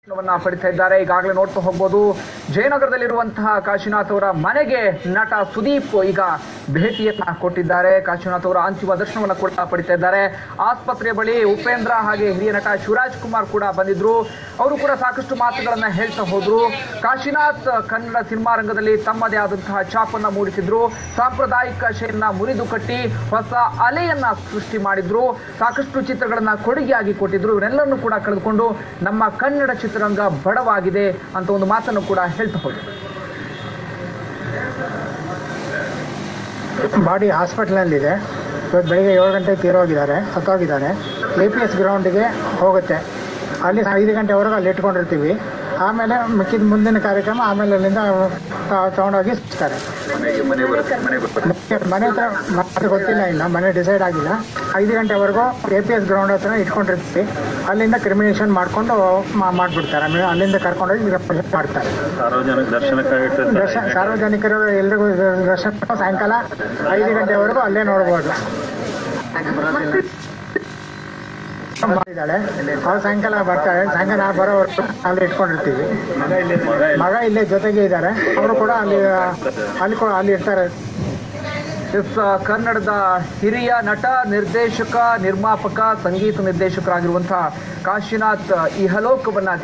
ವನ್ನ ಪಡಿತಾ ಇದ್ದಾರೆ ಈಗಾಗಲೇ ನೋಡ್ತಾ ಹೋಗ್ಬೋದು ಜಯನಗರದಲ್ಲಿರುವಂತಹ ಕಾಶಿನಾಥ್ ಅವರ ಮನೆಗೆ ನಟ ಸುದೀಪ್ ಈಗ ಭೇಟಿಯನ್ನ ಕೊಟ್ಟಿದ್ದಾರೆ ಕಾಶಿನಾಥ್ ಅವರ ಅಂತಿಮ ದರ್ಶನವನ್ನ ಕೂಡ ಪಡಿತಾ ಇದ್ದಾರೆ ಆಸ್ಪತ್ರೆ ಬಳಿ ಉಪೇಂದ್ರ ಹಾಗೆ ಹಿರಿಯ ನಟ ಶಿವರಾಜ್ ಕುಮಾರ್ ಕೂಡ ಬಂದಿದ್ರು ಅವರು ಕೂಡ ಸಾಕಷ್ಟು ಮಾತುಗಳನ್ನ ಹೇಳ್ತಾ ಹೋದ್ರು ಕಾಶಿನಾಥ್ ಕನ್ನಡ ಸಿನಿಮಾ ರಂಗದಲ್ಲಿ ತಮ್ಮದೇ ಆದಂತಹ ಛಾಪನ್ನ ಮೂಡಿಸಿದ್ರು ಸಾಂಪ್ರದಾಯಿಕ ಶೈಲಿಯನ್ನ ಮುರಿದು ಕಟ್ಟಿ ಹೊಸ ಅಲೆಯನ್ನ ಸೃಷ್ಟಿ ಮಾಡಿದ್ರು ಸಾಕಷ್ಟು ಚಿತ್ರಗಳನ್ನ ಕೊಡುಗೆಯಾಗಿ ಕೊಟ್ಟಿದ್ರು ಇವರೆಲ್ಲರನ್ನು ಕೂಡ ಕಳೆದುಕೊಂಡು ನಮ್ಮ ಕನ್ನಡ ಚಿತ್ರರಂಗ ಬಡವಾಗಿದೆ ಅಂತ ಒಂದು ಮಾತನ್ನು ಕೂಡ ಹೇಳ್ತಾ ಹೋದ್ರು ಬಾಡಿ ಹಾಸ್ಪಿಟ್ಲಲ್ಲಿದೆ ಇವತ್ತು ಬೆಳಿಗ್ಗೆ ಏಳು ಗಂಟೆಗೆ ತೀರೋಗಿದ್ದಾರೆ ಸತ್ತೋಗಿದ್ದಾರೆ ಎ ಪಿ ಎಸ್ ಗ್ರೌಂಡಿಗೆ ಹೋಗುತ್ತೆ ಅಲ್ಲಿ ಐದು ಗಂಟೆವರೆಗೂ ಅಲ್ಲಿ ಇಟ್ಕೊಂಡಿರ್ತೀವಿ ಆಮೇಲೆ ಮಿಕ್ಕಿದ ಮುಂದಿನ ಕಾರ್ಯಕ್ರಮ ಆಮೇಲೆ ಅಲ್ಲಿಂದ ತ- ತಗೊಂಡೋಗಿ ಸಿಗ್ತಾರೆ ಮನೆ ಹತ್ರ ಮತ್ತೆ ಗೊತ್ತಿಲ್ಲ ಇನ್ನು ಮನೆ ಡಿಸೈಡ್ ಆಗಿಲ್ಲ ಐದು ಗಂಟೆವರೆಗೂ ಎ ಪಿ ಎಸ್ ಗ್ರೌಂಡ್ ಹತ್ರ ಇಟ್ಕೊಂಡಿರ್ತೀವಿ ಅಲ್ಲಿಂದ ಕ್ರಿಮಿನೇಷನ್ ಮಾಡಿಕೊಂಡು ಮಾಡಿಬಿಡ್ತಾರೆ ಆಮೇಲೆ ಅಲ್ಲಿಂದ ಕರ್ಕೊಂಡೋಗಿ represent ಮಾಡ್ತಾರೆ ಸಾರ್ವಜನಿಕ ದರ್ಶನಕ್ಕಾಗಿ ಇಟ್ಟಿರ್ತಾರೆ. ದರ್ಶನ ಸಾರ್ವಜನಿಕರು ಎಲ್ರಿಗೂ ದರ್ಶನ ಸಾಯಂಕಾಲ ಐದು ಗಂಟೆವರೆಗೂ ಅಲ್ಲೇ ನೋಡ್ಬೋದು ಮಾಡಿದ್ದಾಳೆ ಅವ್ರು ಸಾಯಂಕಾಲ ಬರ್ತಾರೆ ಸಾಯಂಕಾಲ ಬರೋವರೆಗೂ ಅಲ್ಲಿ ಇಟ್ಕೊಂಡಿರ್ತೀವಿ ಮಗ ಇಲ್ಲೇ ಜೊತೆಗೆ ಇದ್ದಾರೆ ಅವರು ಕೂಡ ಅಲ್ಲಿ ಅಲ್ಲಿ ಕೂಡ ಅಲ್ಲಿ ಇರ್ತಾರೆ ಎಸ್ ಕನ್ನಡದ ಹಿರಿಯ ನಟ ನಿರ್ದೇಶಕ ನಿರ್ಮಾಪಕ ಸಂಗೀತ ನಿರ್ದೇಶಕರಾಗಿರುವಂತಹ ಕಾಶಿನಾಥ್ ಇಹಲೋಕವನ್ನ